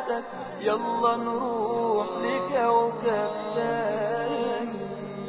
حياتك يلا نروح لكوكب تاني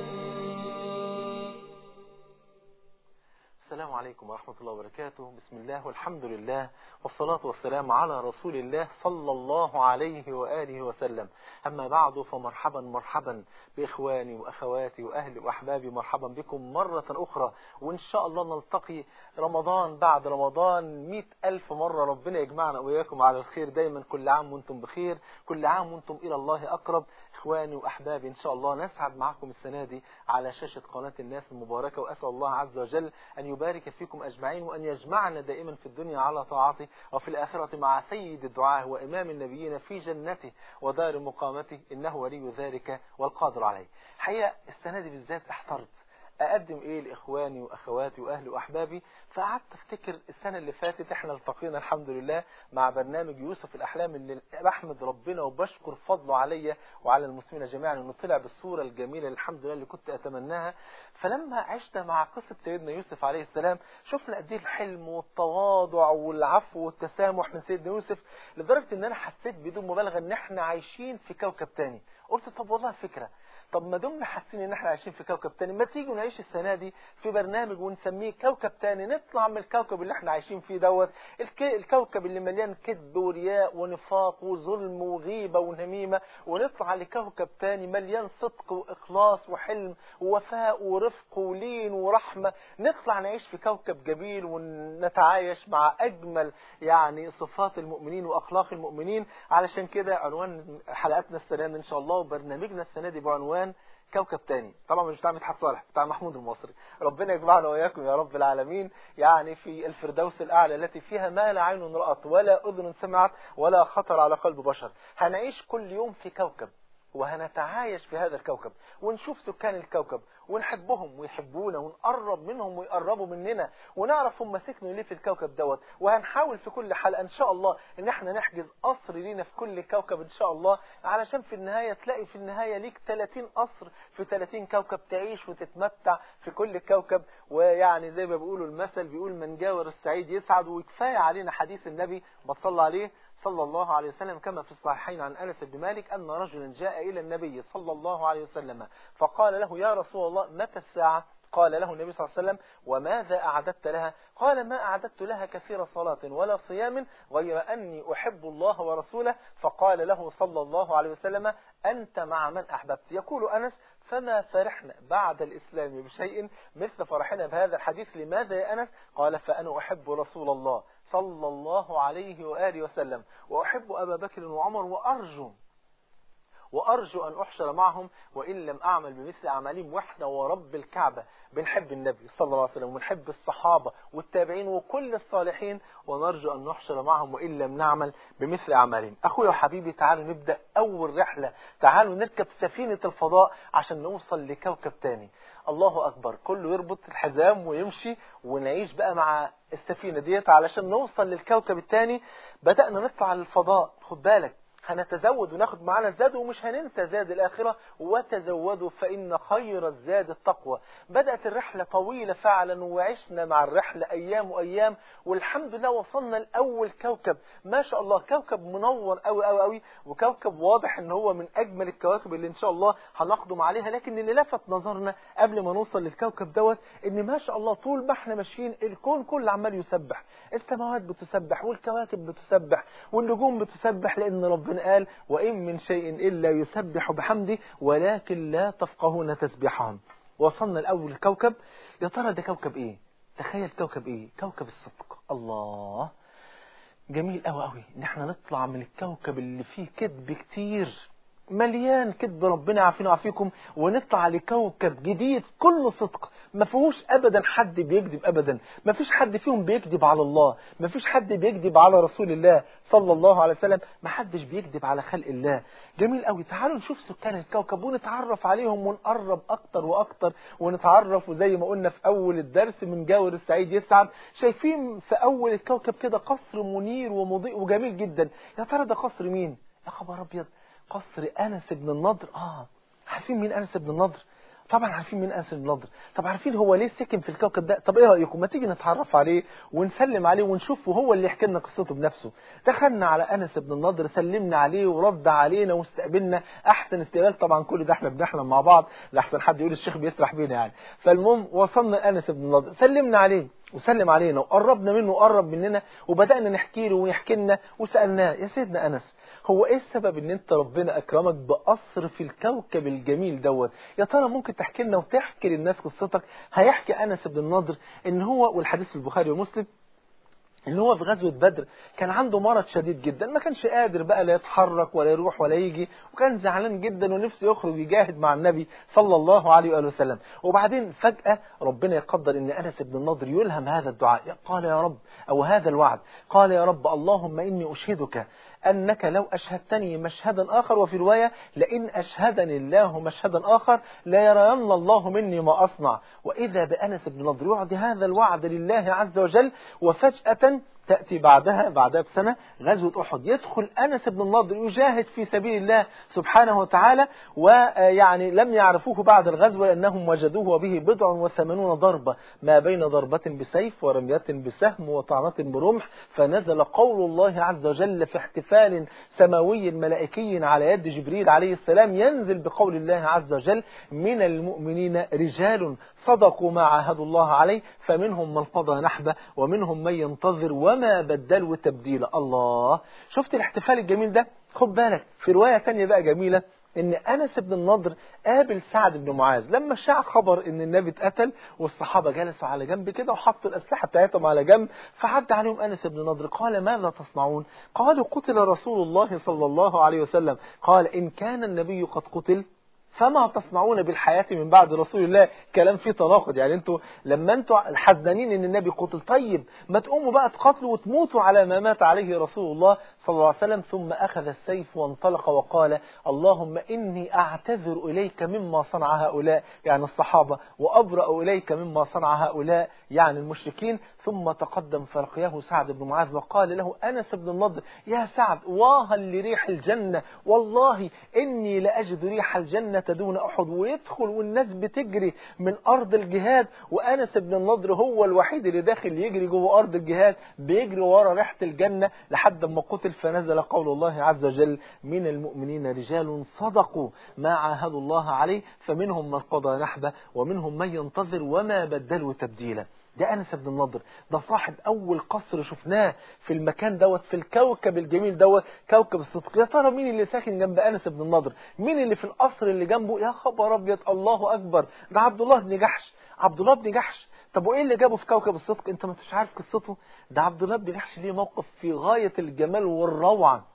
السلام عليكم ورحمة الله وبركاته بسم الله والحمد لله والصلاة والسلام على رسول الله صلى الله عليه وآله وسلم أما بعد فمرحبا مرحبا بإخواني وأخواتي وأهلي وأحبابي مرحبا بكم مرة أخرى وإن شاء الله نلتقي رمضان بعد رمضان مئة ألف مرة ربنا يجمعنا وإياكم على الخير دايما كل عام وانتم بخير كل عام وانتم إلى الله أقرب إخواني وأحبابي إن شاء الله نسعد معكم السنة دي على شاشة قناة الناس المباركة وأسأل الله عز وجل أن يبارك فيكم أجمعين وأن يجمعنا دائما في الدنيا على طاعته وفي الآخرة مع سيد الدعاء وإمام النبيين في جنته ودار مقامته إنه ولي ذلك والقادر عليه حقيقة السنة دي بالذات احترت اقدم ايه لاخواني واخواتي واهلي واحبابي فقعدت افتكر السنه اللي فاتت احنا التقينا الحمد لله مع برنامج يوسف الاحلام اللي بحمد ربنا وبشكر فضله عليا وعلى المسلمين جميعا انه طلع بالصوره الجميله الحمد لله اللي كنت اتمناها فلما عشنا مع قصه سيدنا يوسف عليه السلام شفنا قد ايه الحلم والتواضع والعفو والتسامح من سيدنا يوسف لدرجه ان انا حسيت بدون مبالغه ان احنا عايشين في كوكب تاني قلت طب والله فكره طب ما دمنا حاسين ان احنا عايشين في كوكب تاني ما تيجوا نعيش السنه دي في برنامج ونسميه كوكب تاني نطلع من الكوكب اللي احنا عايشين فيه دوت الك... الكوكب اللي مليان كذب ورياء ونفاق وظلم وغيبه ونميمه ونطلع لكوكب تاني مليان صدق واخلاص وحلم ووفاء ورفق ولين ورحمه نطلع نعيش في كوكب جميل ونتعايش مع اجمل يعني صفات المؤمنين واخلاق المؤمنين علشان كده عنوان حلقاتنا السنه دي ان شاء الله وبرنامجنا السنه دي بعنوان كوكب تاني طبعا مش بتاع مدحت صالح بتاع محمود المصري ربنا يجمعنا واياكم يا رب العالمين يعني في الفردوس الاعلى التي فيها ما لا عين رأت ولا اذن سمعت ولا خطر على قلب بشر هنعيش كل يوم في كوكب وهنتعايش في هذا الكوكب ونشوف سكان الكوكب ونحبهم ويحبونا ونقرب منهم ويقربوا مننا ونعرف هم سكنوا ليه في الكوكب دوت وهنحاول في كل حلقة ان شاء الله ان احنا نحجز قصر لينا في كل كوكب ان شاء الله علشان في النهاية تلاقي في النهاية ليك 30 قصر في 30 كوكب تعيش وتتمتع في كل كوكب ويعني زي ما بيقولوا المثل بيقول من جاور السعيد يسعد وكفاية علينا حديث النبي ما تصلى عليه صلى الله عليه وسلم كما في الصحيحين عن أنس بن مالك أن رجلا جاء إلى النبي صلى الله عليه وسلم فقال له يا رسول الله متى الساعة قال له النبي صلى الله عليه وسلم وماذا أعددت لها قال ما أعددت لها كثير صلاة ولا صيام غير أني أحب الله ورسوله فقال له صلى الله عليه وسلم أنت مع من أحببت يقول أنس فما فرحنا بعد الإسلام بشيء مثل فرحنا بهذا الحديث لماذا يا أنس قال فأنا أحب رسول الله صلى الله عليه وآله وسلم وأحب أبا بكر وعمر وأرجو وأرجو أن أحشر معهم وإن لم أعمل بمثل أعمالهم وإحنا ورب الكعبة بنحب النبي صلى الله عليه وسلم ونحب الصحابة والتابعين وكل الصالحين ونرجو أن نحشر معهم وإن لم نعمل بمثل أعمالهم أخويا وحبيبي تعالوا نبدأ أول رحلة تعالوا نركب سفينة الفضاء عشان نوصل لكوكب تاني الله أكبر كله يربط الحزام ويمشي ونعيش بقى مع السفينة ديت علشان نوصل للكوكب التاني بدأنا نطلع للفضاء خد بالك هنتزود وناخد معانا الزاد ومش هننسى زاد الآخرة وتزودوا فإن خير الزاد التقوى بدأت الرحلة طويلة فعلا وعشنا مع الرحلة أيام وأيام والحمد لله وصلنا لأول كوكب ما شاء الله كوكب منور أوي أوي أوي وكوكب واضح ان هو من أجمل الكواكب اللي إن شاء الله هنقدم عليها لكن اللي لفت نظرنا قبل ما نوصل للكوكب دوت ان ما شاء الله طول ما احنا ماشيين الكون كله عمال يسبح السماوات بتسبح والكواكب بتسبح والنجوم بتسبح لأن ربنا قال وإن من شيء إلا يسبح بحمده ولكن لا تفقهون تسبيحهم وصلنا الأول الكوكب يا ترى ده كوكب إيه تخيل كوكب إيه كوكب الصدق الله جميل قوي قوي ان احنا نطلع من الكوكب اللي فيه كذب كتير مليان كذب ربنا يعافينا ويعافيكم ونطلع لكوكب جديد كله صدق ما فيهوش ابدا حد بيكذب ابدا ما فيش حد فيهم بيكذب على الله ما فيش حد بيكذب على رسول الله صلى الله عليه وسلم ما حدش بيكذب على خلق الله جميل قوي تعالوا نشوف سكان الكوكب ونتعرف عليهم ونقرب اكتر واكتر ونتعرف وزي ما قلنا في اول الدرس من جاور السعيد يسعد شايفين في اول الكوكب كده قصر منير ومضيء وجميل جدا يا ترى ده قصر مين يا خبر ابيض قصر أنس بن النضر آه عارفين مين أنس بن النضر طبعا عارفين مين انس بن النضر طب عارفين هو ليه سكن في الكوكب ده طب ايه رايكم ما تيجي نتعرف عليه ونسلم عليه ونشوف وهو اللي يحكي لنا قصته بنفسه دخلنا على انس بن النضر سلمنا عليه ورد علينا واستقبلنا احسن استقبال طبعا كل ده احنا بنحلم مع بعض لاحسن حد يقول الشيخ بيسرح بينا يعني فالمهم وصلنا انس بن النضر سلمنا عليه وسلم علينا وقربنا منه وقرب مننا وبدانا نحكي له ويحكي لنا وسالناه يا سيدنا انس هو ايه السبب ان انت ربنا اكرمك بقصر في الكوكب الجميل دوت يا ترى ممكن تحكي لنا وتحكي للناس قصتك هيحكي انس بن النضر ان هو والحديث في البخاري ومسلم ان هو في غزوة بدر كان عنده مرض شديد جدا ما كانش قادر بقى لا يتحرك ولا يروح ولا يجي وكان زعلان جدا ونفسه يخرج يجاهد مع النبي صلى الله عليه وآله وسلم وبعدين فجأة ربنا يقدر ان أنس بن النضر يلهم هذا الدعاء قال يا رب أو هذا الوعد قال يا رب اللهم إني أشهدك أنك لو أشهدتني مشهدا آخر وفي رواية لئن أشهدني الله مشهدا آخر لا يرين الله مني ما أصنع وإذا بأنس بن نضر يعطي هذا الوعد لله عز وجل وفجأة تأتي بعدها بعدها بسنة غزوة أحد يدخل أنس بن النضر يجاهد في سبيل الله سبحانه وتعالى ويعني لم يعرفوه بعد الغزوة لأنهم وجدوه وبه بضع وثمانون ضربة ما بين ضربة بسيف ورمية بسهم وطعنة برمح فنزل قول الله عز وجل في احتفال سماوي ملائكي على يد جبريل عليه السلام ينزل بقول الله عز وجل من المؤمنين رجال صدقوا ما عاهدوا الله عليه فمنهم من قضى نحبه ومنهم من ينتظر وما بدلوا تبديلا الله شفت الاحتفال الجميل ده خد بالك في رواية تانية بقى جميلة ان انس بن النضر قابل سعد بن معاذ لما شاع خبر ان النبي اتقتل والصحابه جلسوا على جنب كده وحطوا الاسلحه بتاعتهم على جنب فعد عليهم انس بن النضر قال ماذا تصنعون قالوا قتل رسول الله صلى الله عليه وسلم قال ان كان النبي قد قتل فما تصنعون بالحياة من بعد رسول الله كلام فيه تناقض يعني انتوا لما انتوا حزنين ان النبي قتل طيب ما تقوموا بقى تقاتلوا وتموتوا على ما مات عليه رسول الله صلى الله عليه وسلم ثم أخذ السيف وانطلق وقال اللهم إني أعتذر إليك مما صنع هؤلاء يعني الصحابة وأبرأ إليك مما صنع هؤلاء يعني المشركين ثم تقدم فلقياه سعد بن معاذ وقال له أنس بن النضر يا سعد واها لريح الجنة والله إني لأجد ريح الجنة دون أحد ويدخل والناس بتجري من أرض الجهاد وأنس بن النضر هو الوحيد اللي داخل يجري جوه أرض الجهاد بيجري ورا ريحة الجنة لحد ما قتل فنزل قول الله عز وجل من المؤمنين رجال صدقوا ما عاهدوا الله عليه فمنهم من قضى نحبه ومنهم من ينتظر وما بدلوا تبديلا ده أنس بن النضر ده صاحب أول قصر شفناه في المكان دوت في الكوكب الجميل دوت كوكب الصدق يا ترى مين اللي ساكن جنب أنس بن النضر مين اللي في القصر اللي جنبه يا خبر أبيض الله أكبر ده عبد الله بن جحش عبد الله بن جحش طب وايه اللي جابه في كوكب الصدق انت ما انتش عارف قصته ده عبد الله بن جحش ليه موقف في غاية الجمال والروعة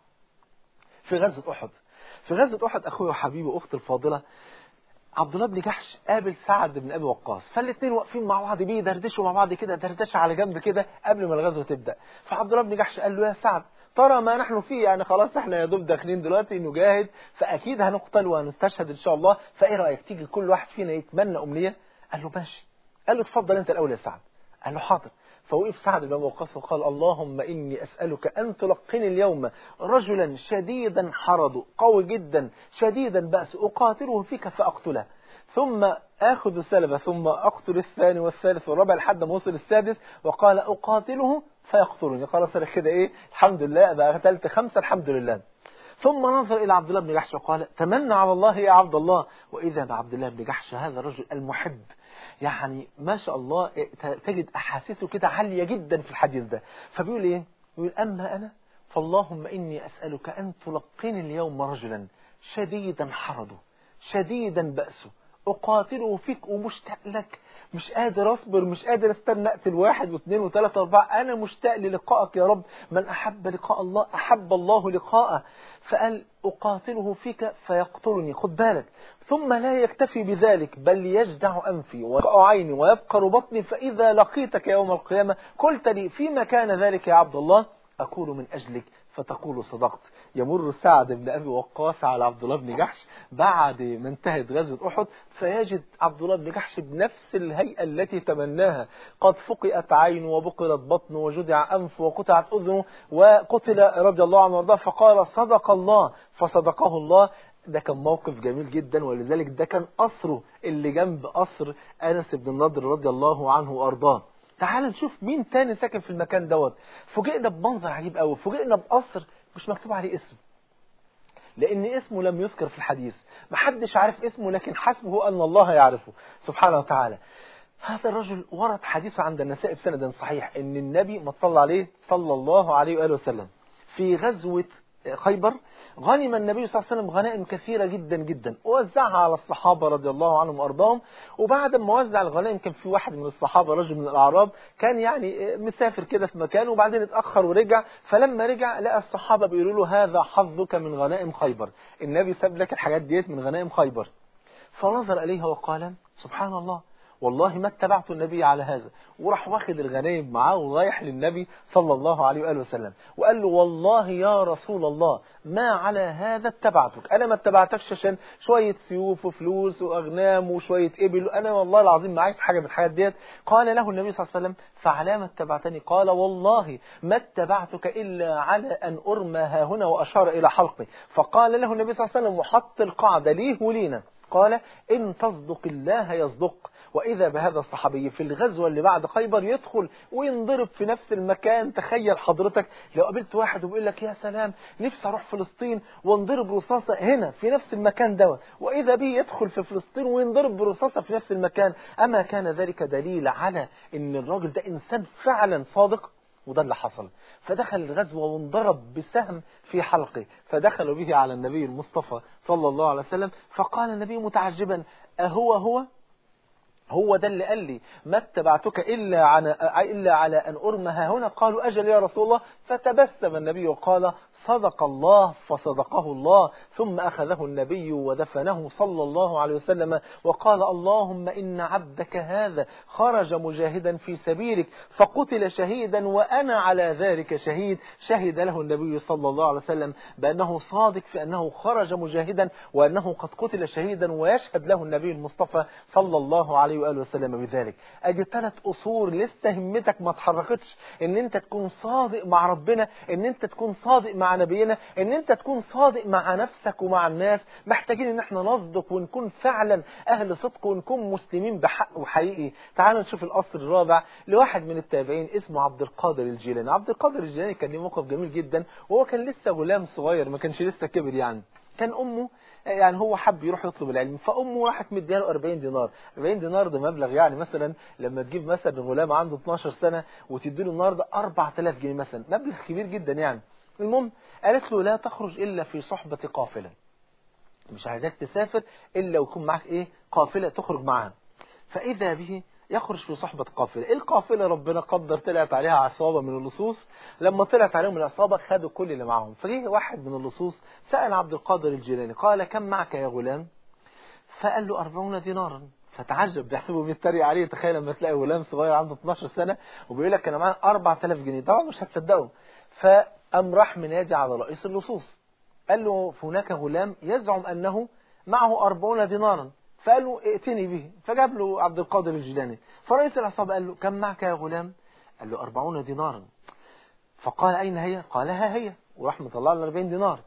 في غزوة أحد في غزوة أحد أخويا وحبيبي وأختي الفاضلة عبد الله بن جحش قابل سعد بن ابي وقاص فالاثنين واقفين مع بعض بيدردشوا مع بعض كده دردشه على جنب كده قبل ما الغزوه تبدا فعبد الله بن جحش قال له يا سعد ترى ما نحن فيه يعني خلاص احنا يا دوب داخلين دلوقتي نجاهد فاكيد هنقتل وهنستشهد ان شاء الله فايه رايك تيجي كل واحد فينا يتمنى امنيه قال له ماشي قال له اتفضل انت الاول يا سعد قال له حاضر فوقف سعد بن وقاص وقال اللهم إني أسألك أن تلقني اليوم رجلا شديدا حرض قوي جدا شديدا بأس أقاتله فيك فأقتله ثم آخذ السلبة ثم أقتل الثاني والثالث والرابع لحد ما وصل السادس وقال أقاتله فيقتلني خلاص أنا كده إيه الحمد لله بقى قتلت خمسة الحمد لله ثم نظر إلى عبد الله بن جحش وقال تمنى على الله يا عبد الله وإذا بعبد الله بن جحش هذا الرجل المحب يعني ما شاء الله تجد أحاسيسه كده عالية جدا في الحديث ده فبيقول إيه يقول أما أنا فاللهم إني أسألك أن تلقيني اليوم رجلا شديدا حرضه شديدا بأسه أقاتله فيك ومشتاق لك مش قادر أصبر مش قادر استنى أقتل واحد واثنين وثلاثة وأربعة أنا مشتاق للقائك يا رب من أحب لقاء الله أحب الله لقاءه فقال أقاتله فيك فيقتلني خد بالك ثم لا يكتفي بذلك بل يجدع أنفي ويقع عيني ويبقر بطني فإذا لقيتك يوم القيامة قلت لي فيما كان ذلك يا عبد الله أقول من أجلك فتقول صدقت يمر سعد بن أبي وقاص على عبد الله بن جحش بعد ما انتهت غزوة أحد فيجد عبد الله بن جحش بنفس الهيئة التي تمناها قد فقئت عينه وبقرت بطنه وجدع أنفه وقطعت أذنه وقتل رضي الله عنه وارضاه فقال صدق الله فصدقه الله ده كان موقف جميل جدا ولذلك ده كان قصره اللي جنب قصر أنس بن النضر رضي الله عنه وأرضاه تعال نشوف مين تاني ساكن في المكان دوت فوجئنا بمنظر عجيب قوي فوجئنا بقصر مش مكتوب عليه اسم لأن اسمه لم يذكر في الحديث محدش عارف اسمه لكن حسبه أن الله يعرفه سبحانه وتعالى هذا الرجل ورد حديثه عند النساء بسند صحيح ان النبي ما صلى عليه صلى الله عليه وآله وسلم في غزوة خيبر غنم النبي صلى الله عليه وسلم غنائم كثيرة جدا جدا ووزعها على الصحابة رضي الله عنهم وأرضاهم وبعد ما وزع الغنائم كان في واحد من الصحابة رجل من الأعراب كان يعني مسافر كده في مكان وبعدين اتأخر ورجع فلما رجع لقى الصحابة بيقولوا له هذا حظك من غنائم خيبر النبي ساب لك الحاجات ديت من غنائم خيبر فنظر إليها وقال سبحان الله والله ما اتبعت النبي على هذا وراح واخد الغنائم معاه ورايح للنبي صلى الله عليه وآله وسلم وقال له والله يا رسول الله ما على هذا اتبعتك أنا ما اتبعتكش عشان شوية سيوف وفلوس وأغنام وشوية إبل أنا والله العظيم ما عايز حاجة من الحاجات ديت قال له النبي صلى الله عليه وسلم فعلى ما اتبعتني قال والله ما اتبعتك إلا على أن أرمى ها هنا وأشار إلى حلقي فقال له النبي صلى الله عليه وسلم وحط القاعدة ليه ولينا قال إن تصدق الله يصدق وإذا بهذا الصحابي في الغزوة اللي بعد خيبر يدخل وينضرب في نفس المكان تخيل حضرتك لو قابلت واحد وبيقول لك يا سلام نفسي أروح فلسطين وانضرب رصاصة هنا في نفس المكان ده وإذا به يدخل في فلسطين وينضرب برصاصة في نفس المكان أما كان ذلك دليل على أن الراجل ده إنسان فعلا صادق وده اللي حصل فدخل الغزوة وانضرب بسهم في حلقه فدخلوا به على النبي المصطفى صلى الله عليه وسلم فقال النبي متعجبا أهو هو هو ده اللي قال لي ما اتبعتك إلا على, إلا على أن أرمها هنا قالوا أجل يا رسول الله فتبسم النبي وقال صدق الله فصدقه الله ثم أخذه النبي ودفنه صلى الله عليه وسلم وقال اللهم إن عبدك هذا خرج مجاهدا في سبيلك فقتل شهيدا وأنا على ذلك شهيد شهد له النبي صلى الله عليه وسلم بأنه صادق في أنه خرج مجاهدا وأنه قد قتل شهيدا ويشهد له النبي المصطفى صلى الله عليه وآله وسلم بذلك أجي ثلاث أصول لسه همتك ما تحركتش ان انت تكون صادق مع ربنا ان انت تكون صادق مع نبينا ان انت تكون صادق مع نفسك ومع الناس محتاجين ان احنا نصدق ونكون فعلا اهل صدق ونكون مسلمين بحق وحقيقي تعالوا نشوف الاصل الرابع لواحد من التابعين اسمه عبد القادر الجيلاني عبد القادر الجيلاني كان له موقف جميل جدا وهو كان لسه غلام صغير ما كانش لسه كبر يعني كان امه يعني هو حب يروح يطلب العلم فامه راحت مدياله 40 دينار 40 دينار ده مبلغ يعني مثلا لما تجيب مثلا غلام عنده 12 سنه وتدي له النهارده 4000 جنيه مثلا مبلغ كبير جدا يعني المهم قالت له لا تخرج الا في صحبه قافله مش عايزاك تسافر الا ويكون معاك ايه قافله تخرج معاها فاذا به يخرج في صحبة قافلة القافلة ربنا قدر طلعت عليها عصابة من اللصوص لما طلعت عليهم العصابة خدوا كل اللي معاهم فجه واحد من اللصوص سأل عبد القادر الجيلاني قال كم معك يا غلام فقال له أربعون دينارا فتعجب بيحسبه بيتريق عليه تخيل لما تلاقي غلام صغير عنده 12 سنة وبيقول لك أنا معايا 4000 جنيه طبعا مش هتصدقه فقام راح منادي على رئيس اللصوص قال له هناك غلام يزعم أنه معه 40 دينارا فقال له ائتني به فجاب له عبد القادر الجيلاني فرئيس العصابة قال له كم معك يا غلام قال له أربعون دينارا فقال أين هي قال ها هي وراح مطلع له 40 دينار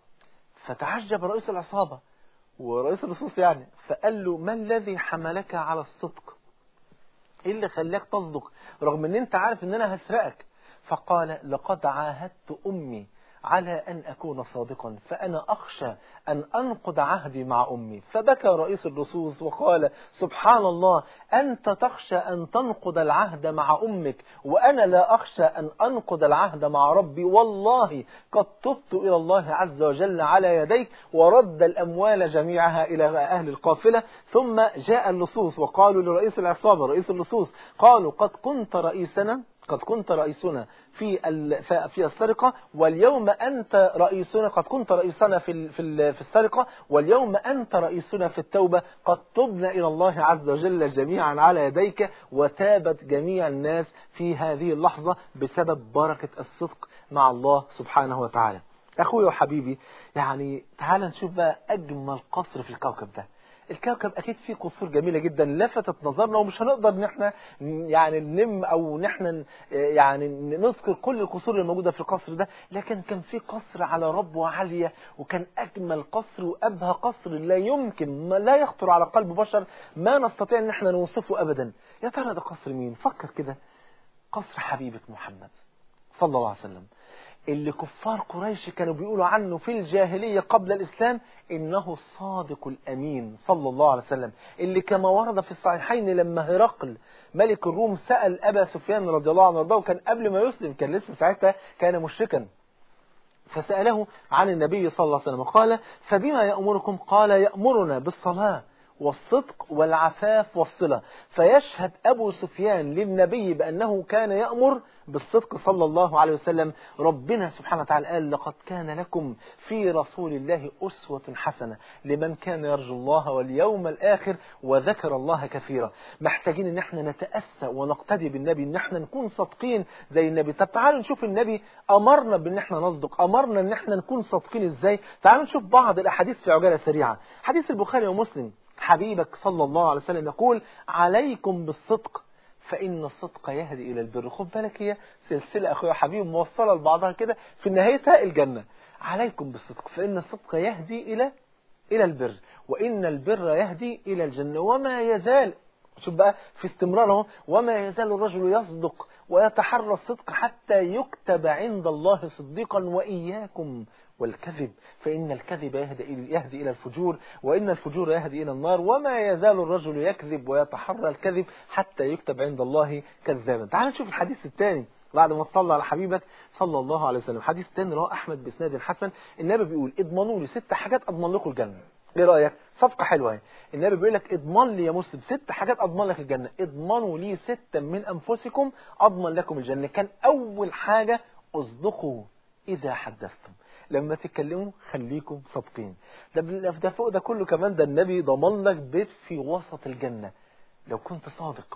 فتعجب رئيس العصابة ورئيس اللصوص يعني فقال له ما الذي حملك على الصدق ايه اللي خلاك تصدق رغم ان انت عارف ان انا هسرقك فقال لقد عاهدت امي على أن أكون صادقا فأنا أخشى أن أنقض عهدي مع أمي فبكى رئيس اللصوص وقال سبحان الله أنت تخشى أن تنقض العهد مع أمك وأنا لا أخشى أن أنقض العهد مع ربي والله قد تبت إلى الله عز وجل على يديك ورد الأموال جميعها إلى أهل القافلة ثم جاء اللصوص وقالوا لرئيس العصابة رئيس اللصوص قالوا قد كنت رئيسنا قد كنت رئيسنا في في السرقة واليوم أنت رئيسنا قد كنت رئيسنا في في في السرقة واليوم أنت رئيسنا في التوبة قد تبنا إلى الله عز وجل جميعا على يديك وتابت جميع الناس في هذه اللحظة بسبب بركة الصدق مع الله سبحانه وتعالى أخوي وحبيبي يعني تعال نشوف بقى أجمل قصر في الكوكب ده الكوكب اكيد فيه قصور جميله جدا لفتت نظرنا ومش هنقدر ان احنا يعني ننم او ان احنا يعني نذكر كل القصور اللي موجوده في القصر ده لكن كان في قصر على ربوه عاليه وكان اجمل قصر وابهى قصر لا يمكن ما لا يخطر على قلب بشر ما نستطيع ان احنا نوصفه ابدا يا ترى ده قصر مين فكر كده قصر حبيبه محمد صلى الله عليه وسلم اللي كفار قريش كانوا بيقولوا عنه في الجاهلية قبل الإسلام إنه الصادق الأمين صلى الله عليه وسلم اللي كما ورد في الصحيحين لما هرقل ملك الروم سأل أبا سفيان رضي الله عنه وارضاه وكان قبل ما يسلم كان لسه ساعتها كان مشركا فسأله عن النبي صلى الله عليه وسلم قال فبما يأمركم قال يأمرنا بالصلاة والصدق والعفاف والصلة فيشهد أبو سفيان للنبي بأنه كان يأمر بالصدق صلى الله عليه وسلم ربنا سبحانه وتعالى قال لقد كان لكم في رسول الله أسوة حسنة لمن كان يرجو الله واليوم الآخر وذكر الله كثيرا محتاجين ان احنا نتأسى ونقتدي بالنبي ان احنا نكون صادقين زي النبي طب تعالوا نشوف النبي أمرنا بان احنا نصدق أمرنا ان احنا نكون صادقين ازاي تعالوا نشوف بعض الأحاديث في عجالة سريعة حديث البخاري ومسلم حبيبك صلى الله عليه وسلم يقول عليكم بالصدق فإن الصدق يهدي إلى البر خد بالك هي سلسلة أخويا حبيب موصلة لبعضها كده في نهايتها الجنة عليكم بالصدق فإن الصدق يهدي إلى إلى البر وإن البر يهدي إلى الجنة وما يزال شوف بقى في استمرار اهو وما يزال الرجل يصدق ويتحرى الصدق حتى يكتب عند الله صديقا وإياكم والكذب فإن الكذب يهدي, يهدي إلى الفجور وإن الفجور يهدي إلى النار وما يزال الرجل يكذب ويتحرى الكذب حتى يكتب عند الله كذابا تعال نشوف الحديث الثاني بعد ما تصلى على حبيبك صلى الله عليه وسلم حديث تاني رواه احمد باسناد الحسن النبي بيقول اضمنوا لي ست حاجات اضمن لكم الجنه ايه رايك صفقه حلوه اهي النبي بيقول لك اضمن لي يا مسلم ست حاجات اضمن لك الجنه اضمنوا لي ستا من انفسكم اضمن لكم الجنه كان اول حاجه اصدقوا اذا حدثتم لما تتكلموا خليكم صادقين ده ده فوق ده كله كمان ده النبي ضمن لك بيت في وسط الجنه لو كنت صادق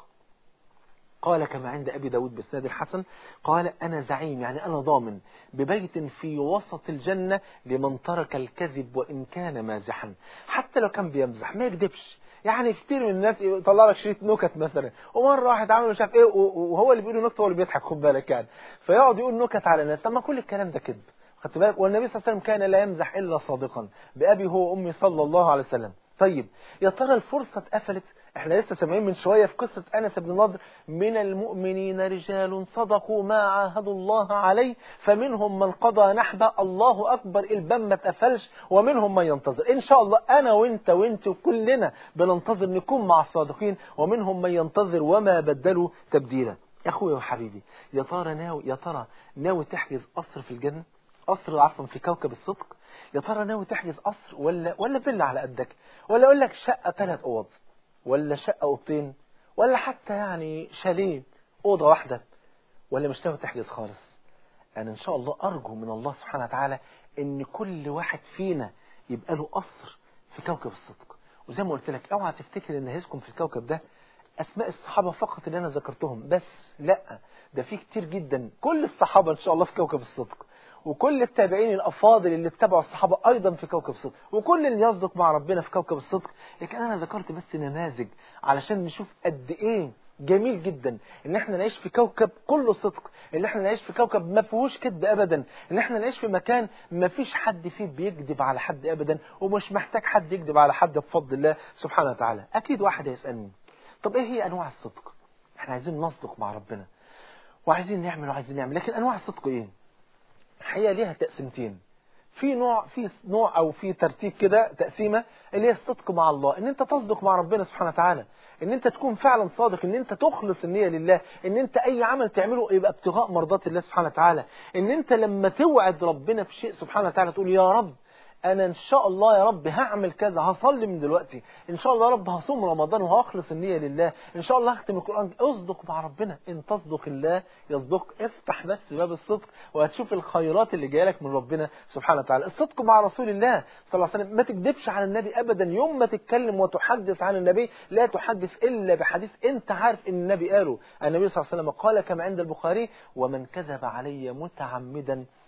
قال كما عند أبي داود بسناد الحسن قال أنا زعيم يعني أنا ضامن ببيت في وسط الجنة لمن ترك الكذب وإن كان مازحا حتى لو كان بيمزح ما يكذبش يعني كتير من الناس يطلع لك شريط نكت مثلا ومره واحد عمل مش عارف ايه وهو اللي بيقول نكته هو اللي بيضحك خد بالك يعني فيقعد يقول نكت على الناس طب ما كل الكلام ده كذب خدت بالك والنبي صلى الله عليه وسلم كان لا يمزح الا صادقا بابي هو وامي صلى الله عليه وسلم طيب يا ترى الفرصه اتقفلت احنا لسه سامعين من شوية في قصة أنس بن نضر من المؤمنين رجال صدقوا ما عاهدوا الله عليه فمنهم من قضى نحبه الله أكبر الباب ما اتقفلش ومنهم من ينتظر إن شاء الله أنا وإنت وإنت وكلنا بننتظر نكون مع الصادقين ومنهم من ينتظر وما بدلوا تبديلا يا أخويا وحبيبي يا ترى ناوي يا ترى ناوي تحجز قصر في الجنة قصر عفوا في كوكب الصدق يا ترى ناوي تحجز قصر ولا ولا فيلا على قدك ولا اقول لك شقه ثلاث اوض ولا شقة أوضتين ولا حتى يعني شاليه أوضة واحدة ولا مش ناوي تحجز خالص أنا إن شاء الله أرجو من الله سبحانه وتعالى إن كل واحد فينا يبقى له قصر في كوكب الصدق وزي ما قلت لك اوعى تفتكر ان هيسكن في الكوكب ده اسماء الصحابه فقط اللي انا ذكرتهم بس لا ده في كتير جدا كل الصحابه ان شاء الله في كوكب الصدق وكل التابعين الافاضل اللي اتبعوا الصحابه ايضا في كوكب الصدق وكل اللي يصدق مع ربنا في كوكب الصدق لكن انا ذكرت بس نماذج علشان نشوف قد ايه جميل جدا ان احنا نعيش في كوكب كله صدق ان احنا نعيش في كوكب ما فيهوش كذب ابدا ان احنا نعيش في مكان ما فيش حد فيه بيكذب على حد ابدا ومش محتاج حد يكذب على حد بفضل الله سبحانه وتعالى اكيد واحد هيسالني طب ايه هي انواع الصدق احنا عايزين نصدق مع ربنا وعايزين نعمل وعايزين نعمل لكن انواع الصدق ايه الحقيقه ليها تقسيمتين في نوع في نوع او في ترتيب كده تقسيمه اللي هي الصدق مع الله ان انت تصدق مع ربنا سبحانه وتعالى ان انت تكون فعلا صادق ان انت تخلص النيه لله ان انت اي عمل تعمله يبقى ابتغاء مرضات الله سبحانه وتعالى ان انت لما توعد ربنا في شيء سبحانه وتعالى تقول يا رب انا ان شاء الله يا رب هعمل كذا هصلي من دلوقتي ان شاء الله يا رب هصوم رمضان وهخلص النيه لله ان شاء الله هختم القران اصدق مع ربنا ان تصدق الله يصدق افتح بس باب الصدق وهتشوف الخيرات اللي جايه لك من ربنا سبحانه وتعالى الصدق مع رسول الله صلى الله عليه وسلم ما تكذبش على النبي ابدا يوم ما تتكلم وتحدث عن النبي لا تحدث الا بحديث انت عارف ان النبي قاله النبي صلى الله عليه وسلم قال كما عند البخاري ومن كذب علي متعمدا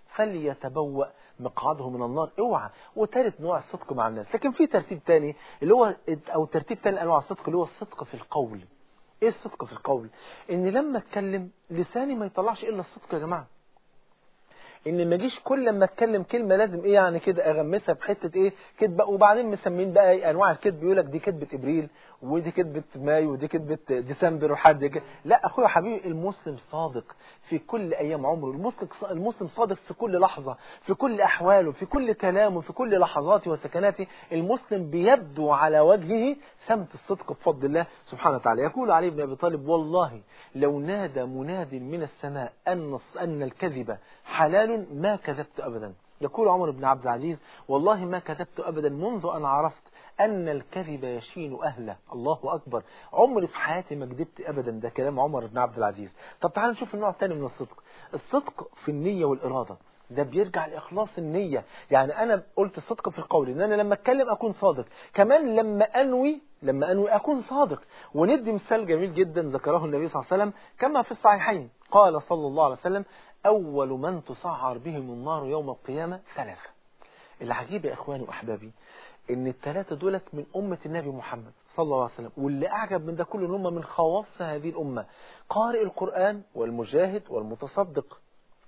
فليتبوأ مقعده من النار اوعى وثالث نوع الصدق مع الناس لكن في ترتيب تاني اللي هو او ترتيب تاني انواع الصدق اللي هو الصدق في القول ايه الصدق في القول ان لما اتكلم لساني ما يطلعش الا الصدق يا جماعه ان ما اجيش كل لما اتكلم كلمه لازم ايه يعني كده اغمسها بحته ايه كدبه وبعدين مسمين بقى ايه انواع الكذب يقول لك دي كذبه ابريل ودي كذبه مايو ودي كذبه ديسمبر وحد كده لا اخويا حبيبي المسلم صادق في كل ايام عمره المسلم المسلم صادق في كل لحظه في كل احواله في كل كلامه في كل لحظاته وسكناته المسلم بيبدو على وجهه سمت الصدق بفضل الله سبحانه وتعالى يقول علي بن ابي طالب والله لو نادى مناد من السماء ان ان الكذب حلال ما كذبت أبدا يقول عمر بن عبد العزيز والله ما كذبت أبدا منذ أن عرفت أن الكذب يشين أهله الله أكبر عمري في حياتي ما كذبت أبدا ده كلام عمر بن عبد العزيز طب تعالوا نشوف النوع الثاني من الصدق الصدق في النية والإرادة ده بيرجع لإخلاص النية يعني أنا قلت الصدق في القول إن أنا لما أتكلم أكون صادق كمان لما أنوي لما أنوي أكون صادق وندي مثال جميل جدا ذكره النبي صلى الله عليه وسلم كما في الصحيحين قال صلى الله عليه وسلم أول من تسعر بهم النار يوم القيامة ثلاثة العجيب يا إخواني وأحبابي إن الثلاثة دولت من أمة النبي محمد صلى الله عليه وسلم واللي أعجب من ده كله إن هم من خواص هذه الأمة قارئ القرآن والمجاهد والمتصدق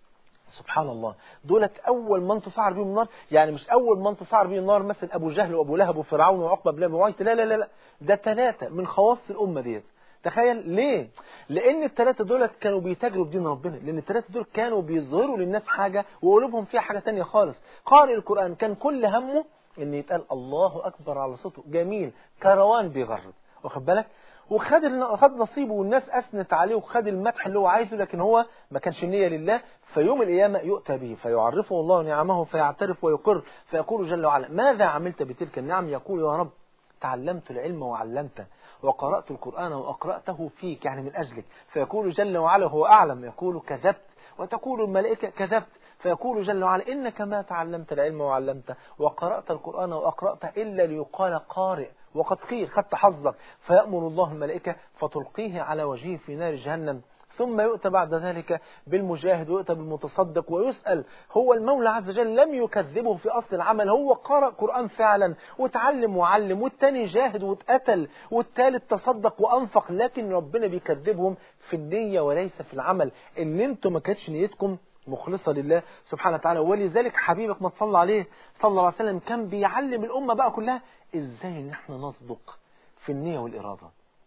سبحان الله دولت أول من تسعر بهم النار يعني مش أول من تسعر بهم النار مثل أبو جهل وأبو لهب وفرعون وعقبة بن أبي معيط لا لا لا لا ده ثلاثة من خواص الأمة ديت تخيل ليه لان الثلاثه دولت كانوا بيتاجروا بدين ربنا لان الثلاثه دول كانوا بيظهروا للناس حاجه وقلوبهم فيها حاجه تانية خالص قارئ القران كان كل همه ان يتقال الله اكبر على صوته جميل كروان بيغرب واخد بالك وخد خد نصيبه والناس اثنت عليه وخد المدح اللي هو عايزه لكن هو ما كانش النيه لله فيوم القيامه يؤتى به فيعرفه الله نعمه فيعترف ويقر فيقول جل وعلا ماذا عملت بتلك النعم يقول يا رب تعلمت العلم وعلمته وقرأت القرآن وأقرأته فيك يعني من أجلك فيقول جل وعلا هو أعلم يقول كذبت وتقول الملائكة كذبت فيقول جل وعلا إنك ما تعلمت العلم وعلمته وقرأت القرآن وأقرأته إلا ليقال قارئ وقد قيل خدت حظك فيأمر الله الملائكة فتلقيه على وجهه في نار جهنم ثم يؤتى بعد ذلك بالمجاهد ويؤتى بالمتصدق ويسأل هو المولى عز وجل لم يكذبه في أصل العمل هو قرأ قرآن فعلا وتعلم وعلم والتاني جاهد واتقتل والتالت تصدق وأنفق لكن ربنا بيكذبهم في النية وليس في العمل إن انتم ما كانتش نيتكم مخلصة لله سبحانه وتعالى ولذلك حبيبك ما تصلى عليه صلى الله عليه وسلم كان بيعلم الأمة بقى كلها إزاي إن احنا نصدق في النية والإرادة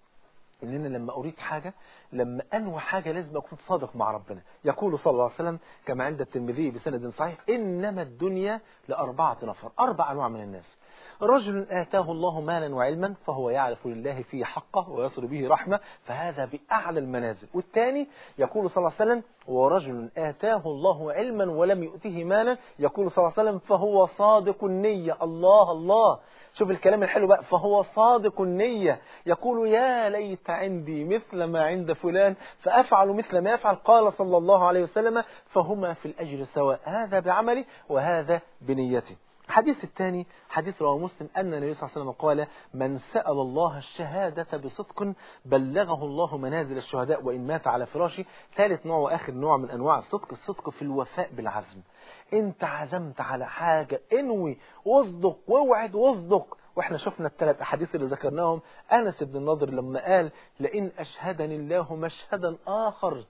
ان انا لما اريد حاجه لما انوي حاجه لازم اكون صادق مع ربنا يقول صلى الله عليه وسلم كما عند الترمذي بسند صحيح انما الدنيا لاربعه نفر اربع انواع من الناس رجل آتاه الله مالا وعلما فهو يعرف لله فيه حقه ويصل به رحمة فهذا بأعلى المنازل والثاني يقول صلى الله عليه وسلم ورجل آتاه الله علما ولم يؤته مالا يقول صلى الله عليه وسلم فهو صادق النية الله الله شوف الكلام الحلو بقى فهو صادق النية يقول يا ليت عندي مثل ما عند فلان فأفعل مثل ما يفعل قال صلى الله عليه وسلم فهما في الأجر سواء هذا بعملي وهذا بنيتي الحديث الثاني حديث رواه مسلم أن النبي صلى الله عليه وسلم قال من سأل الله الشهادة بصدق بلغه الله منازل الشهداء وإن مات على فراشه ثالث نوع وآخر نوع من أنواع الصدق الصدق في الوفاء بالعزم انت عزمت على حاجة انوي واصدق واوعد واصدق واحنا شفنا الثلاث احاديث اللي ذكرناهم انس بن النضر لما قال لئن اشهدني الله مشهدا اخر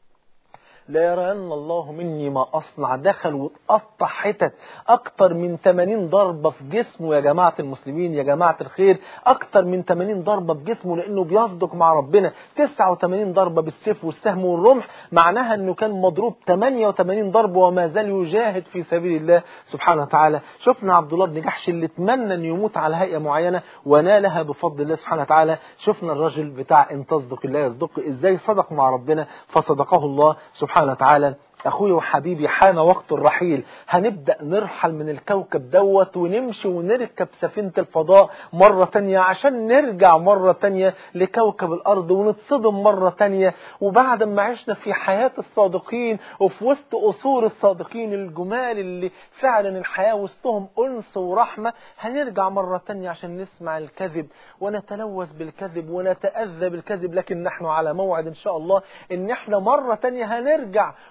لا يرين الله مني ما أصنع دخل وتقطع حتت أكتر من 80 ضربة في جسمه يا جماعة المسلمين يا جماعة الخير أكتر من 80 ضربة في جسمه لأنه بيصدق مع ربنا 89 ضربة بالسيف والسهم والرمح معناها أنه كان مضروب 88 ضربة وما زال يجاهد في سبيل الله سبحانه وتعالى شفنا عبد الله بن جحش اللي اتمنى أن يموت على هيئة معينة ونالها بفضل الله سبحانه وتعالى شفنا الرجل بتاع إن تصدق الله يصدق إزاي صدق مع ربنا فصدقه الله سبحانه سبحانه وتعالى أخوي وحبيبي حان وقت الرحيل هنبدأ نرحل من الكوكب دوت ونمشي ونركب سفينة الفضاء مرة تانية عشان نرجع مرة تانية لكوكب الأرض ونتصدم مرة تانية وبعد ما عشنا في حياة الصادقين وفي وسط أصول الصادقين الجمال اللي فعلا الحياة وسطهم أنس ورحمة هنرجع مرة تانية عشان نسمع الكذب ونتلوث بالكذب ونتأذى بالكذب لكن نحن على موعد إن شاء الله إن احنا مرة تانية هنرجع وتاني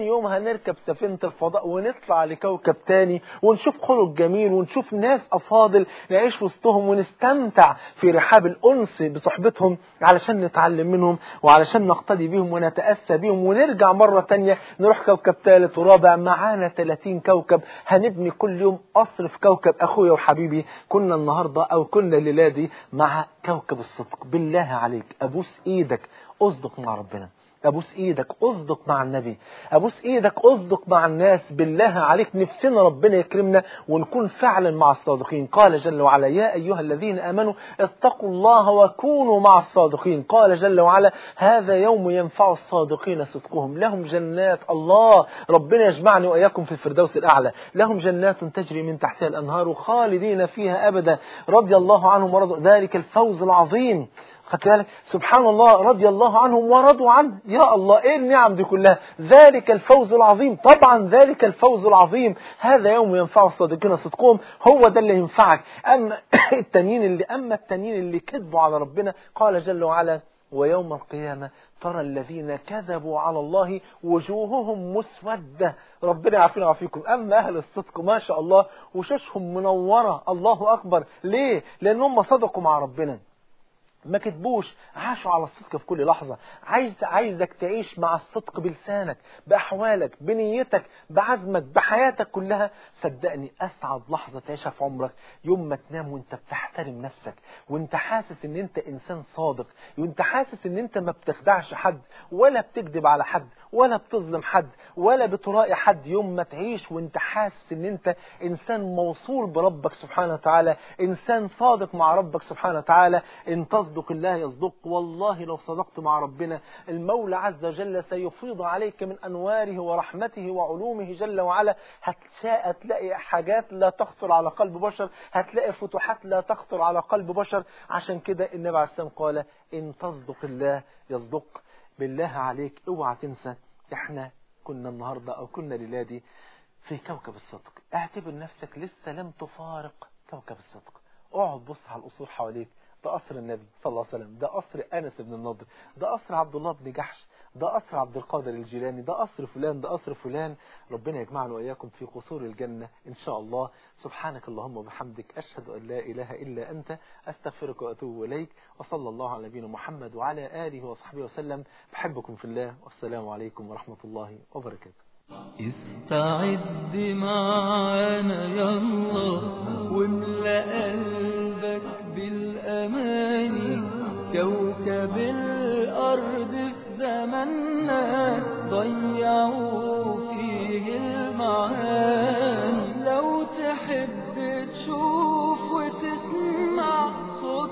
تاني يوم هنركب سفينة الفضاء ونطلع لكوكب تاني ونشوف خلق جميل ونشوف ناس أفاضل نعيش وسطهم ونستمتع في رحاب الأنس بصحبتهم علشان نتعلم منهم وعلشان نقتدي بهم ونتأسى بهم ونرجع مرة تانية نروح كوكب ثالث ورابع معانا 30 كوكب هنبني كل يوم قصر في كوكب أخويا وحبيبي كنا النهاردة أو كنا الليلة دي مع كوكب الصدق بالله عليك أبوس إيدك أصدق مع ربنا ابوس ايدك اصدق مع النبي ابوس ايدك اصدق مع الناس بالله عليك نفسنا ربنا يكرمنا ونكون فعلا مع الصادقين قال جل وعلا يا ايها الذين امنوا اتقوا الله وكونوا مع الصادقين قال جل وعلا هذا يوم ينفع الصادقين صدقهم لهم جنات الله ربنا يجمعني واياكم في الفردوس الاعلى لهم جنات تجري من تحتها الانهار خالدين فيها ابدا رضي الله عنهم ورضوا ذلك الفوز العظيم خدت بالك سبحان الله رضي الله عنهم ورضوا عنه يا الله ايه النعم دي كلها ذلك الفوز العظيم طبعا ذلك الفوز العظيم هذا يوم ينفع الصادقين صدقهم هو ده اللي ينفعك اما التانيين اللي اما التانيين اللي كذبوا على ربنا قال جل وعلا ويوم القيامة ترى الذين كذبوا على الله وجوههم مسودة ربنا يعافينا ويعافيكم أما أهل الصدق ما شاء الله وشوشهم منورة الله أكبر ليه؟ لأنهم صدقوا مع ربنا ما كتبوش عاشوا على الصدق في كل لحظة عايز عايزك تعيش مع الصدق بلسانك بأحوالك بنيتك بعزمك بحياتك كلها صدقني أسعد لحظة تعيشها في عمرك يوم ما تنام وانت بتحترم نفسك وانت حاسس ان انت انسان صادق وانت حاسس ان انت ما بتخدعش حد ولا بتكذب على حد ولا بتظلم حد ولا بترائي حد يوم ما تعيش وانت حاسس ان انت انسان موصول بربك سبحانه وتعالى انسان صادق مع ربك سبحانه وتعالى ان تصدق الله يصدق والله لو صدقت مع ربنا المولى عز وجل سيفيض عليك من انواره ورحمته وعلومه جل وعلا هتشاء هتلاقي حاجات لا تخطر على قلب بشر هتلاقي فتوحات لا تخطر على قلب بشر عشان كده النبي عليه السلام قال ان تصدق الله يصدق بالله عليك اوعى تنسى احنا كنا النهاردة او كنا ليلادي في كوكب الصدق اعتبر نفسك لسه لم تفارق كوكب الصدق اقعد بص على القصور حواليك ده قصر النبي صلى الله عليه وسلم ده قصر انس بن النضر ده قصر عبد الله بن جحش ده قصر عبد القادر الجيلاني ده قصر فلان ده قصر فلان ربنا يجمعنا واياكم في قصور الجنة ان شاء الله سبحانك اللهم وبحمدك اشهد ان لا اله الا انت استغفرك واتوب اليك وصلى الله على نبينا محمد وعلى اله وصحبه وسلم بحبكم في الله والسلام عليكم ورحمة الله وبركاته استعد معانا يلا واملأ قلبك بالأماني كوكب الأرض في زماننا ضيعوا فيه المعاني لو تحب تشوف وتسمع صوت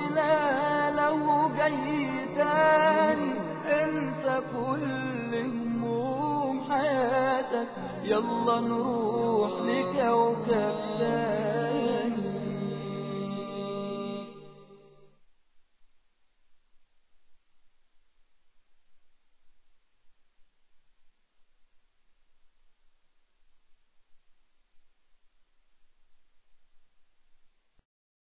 بلاله جاي تاني انسى كل هموم حياتك يلا نروح لكوكب تاني